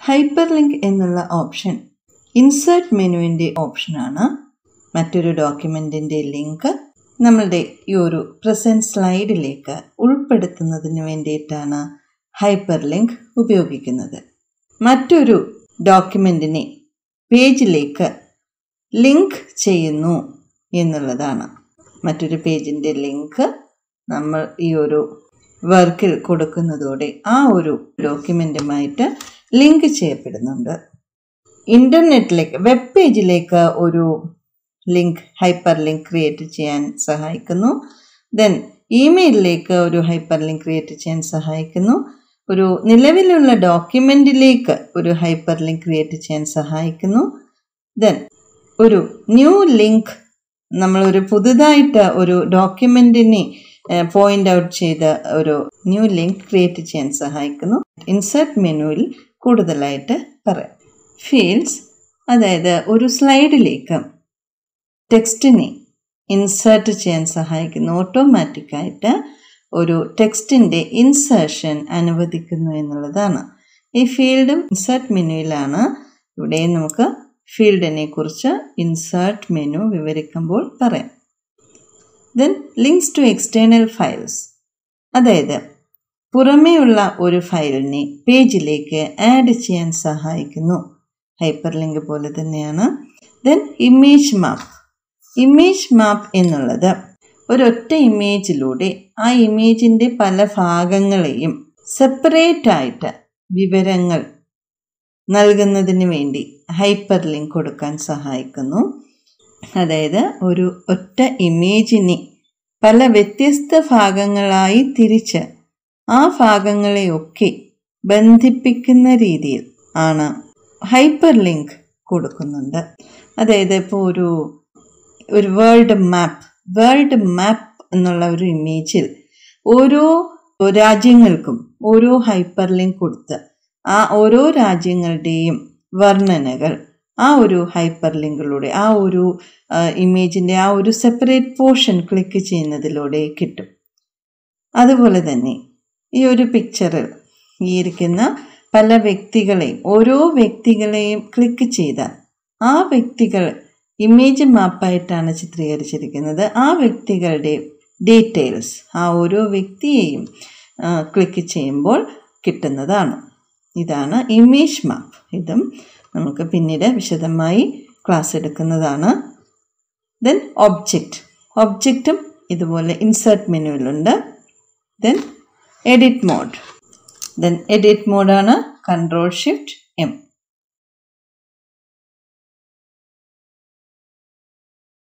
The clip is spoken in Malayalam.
ഹൈപ്പർ ലിങ്ക് എന്നുള്ള ഓപ്ഷൻ ഇൻസേർട്ട് മെനുവിൻ്റെ ഓപ്ഷനാണ് മറ്റൊരു ഡോക്യുമെൻറ്റിൻ്റെ ലിങ്ക് നമ്മളുടെ ഈ ഒരു പ്രസൻറ്റ് സ്ലൈഡിലേക്ക് ഉൾപ്പെടുത്തുന്നതിന് വേണ്ടിയിട്ടാണ് ഹൈപ്പർ ലിങ്ക് ഉപയോഗിക്കുന്നത് മറ്റൊരു ഡോക്യുമെൻറ്റിനെ പേജിലേക്ക് ലിങ്ക് ചെയ്യുന്നു എന്നുള്ളതാണ് മറ്റൊരു പേജിൻ്റെ ലിങ്ക് നമ്മൾ ഈ ഒരു വർക്കിൽ കൊടുക്കുന്നതോടെ ആ ഒരു ഡോക്യുമെൻറ്റുമായിട്ട് ലിങ്ക് ചെയ്യപ്പെടുന്നുണ്ട് ഇൻ്റർനെറ്റിലേക്ക് വെബ് പേജിലേക്ക് ഒരു ലിങ്ക് ഹൈപ്പർ ലിങ്ക് ക്രിയേറ്റ് ചെയ്യാൻ സഹായിക്കുന്നു ദെൻ ഇമെയിലിലേക്ക് ഒരു ഹൈപ്പർ ലിങ്ക് ക്രിയേറ്റ് ചെയ്യാൻ സഹായിക്കുന്നു ഒരു നിലവിലുള്ള ഡോക്യുമെൻറ്റിലേക്ക് ഒരു ഹൈപ്പർ ലിങ്ക് ക്രിയേറ്റ് ചെയ്യാൻ സഹായിക്കുന്നു ദെൻ ഒരു ന്യൂ ലിങ്ക് നമ്മളൊരു പുതുതായിട്ട് ഒരു ഡോക്യുമെൻറ്റിനെ പോയിന്റ് ഔട്ട് ചെയ്ത ഒരു ന്യൂ ലിങ്ക് ക്രിയേറ്റ് ചെയ്യാൻ സഹായിക്കുന്നു ഇൻസേർട്ട് മെനുവിൽ കൂടുതലായിട്ട് പറയാം ഫീൽഡ്സ് അതായത് ഒരു സ്ലൈഡിലേക്ക് ടെക്സ്റ്റിനെ ഇൻസേർട്ട് ചെയ്യാൻ സഹായിക്കുന്നു ഓട്ടോമാറ്റിക്കായിട്ട് ഒരു ടെക്സ്റ്റിൻ്റെ ഇൻസേർഷൻ അനുവദിക്കുന്നു എന്നുള്ളതാണ് ഈ ഫീൽഡും ഇൻസേർട്ട് മെനുവിലാണ് ഇവിടെ നമുക്ക് ഫീൽഡിനെ കുറിച്ച് ഇൻസേർട്ട് മെനു വിവരിക്കുമ്പോൾ പറയാം then links to external files അതായത് പുറമേയുള്ള ഒരു ഫയലിനെ പേജിലേക്ക് ആഡ് ചെയ്യാൻ സഹായിക്കുന്നു ഹൈപ്പർ ലിങ്ക് പോലെ തന്നെയാണ് then image map image map എന്നുള്ളത് ഒരൊറ്റ ഇമേജിലൂടെ ആ ഇമേജിൻ്റെ പല ഭാഗങ്ങളെയും സെപ്പറേറ്റ് ആയിട്ട് വിവരങ്ങൾ നൽകുന്നതിന് വേണ്ടി ഹൈപ്പർ ലിങ്ക് കൊടുക്കാൻ സഹായിക്കുന്നു അതായത് ഒരു ഒറ്റ ഇമേജിനെ പല വ്യത്യസ്ത ഭാഗങ്ങളായി തിരിച്ച് ആ ഭാഗങ്ങളെയൊക്കെ ബന്ധിപ്പിക്കുന്ന രീതിയിൽ ആണ് ഹൈപ്പർ ലിങ്ക് കൊടുക്കുന്നുണ്ട് അതായത് ഇപ്പോൾ ഒരു ഒരു വേൾഡ് മാപ്പ് വേൾഡ് മാപ്പ് എന്നുള്ള ഒരു ഇമേജിൽ ഓരോ രാജ്യങ്ങൾക്കും ഓരോ ഹൈപ്പർ ലിങ്ക് കൊടുത്ത് ആ ഓരോ രാജ്യങ്ങളുടെയും വർണ്ണനകൾ ആ ഒരു ഹൈപ്പർ ലിങ്കിലൂടെ ആ ഒരു ഇമേജിൻ്റെ ആ ഒരു സെപ്പറേറ്റ് പോർഷൻ ക്ലിക്ക് ചെയ്യുന്നതിലൂടെ കിട്ടും അതുപോലെ തന്നെ ഈ ഒരു പിക്ചറിൽ ഈ ഇരിക്കുന്ന പല വ്യക്തികളെയും ഓരോ വ്യക്തികളെയും ക്ലിക്ക് ചെയ്താൽ ആ വ്യക്തികൾ ഇമേജ് മാപ്പായിട്ടാണ് ചിത്രീകരിച്ചിരിക്കുന്നത് ആ വ്യക്തികളുടെ ഡീറ്റെയിൽസ് ആ ഓരോ വ്യക്തിയെയും ക്ലിക്ക് ചെയ്യുമ്പോൾ കിട്ടുന്നതാണ് ഇതാണ് ഇമേജ് മാപ്പ് ഇതും നമുക്ക് പിന്നീട് വിശദമായി ക്ലാസ് എടുക്കുന്നതാണ് ദെൻ ഒബ്ജക്റ്റ് ഒബ്ജക്റ്റും ഇതുപോലെ ഇൻസേർട്ട് മെനുവിലുണ്ട് then edit mode then edit മോഡാണ് കൺട്രോൾ ഷിഫ്റ്റ് എം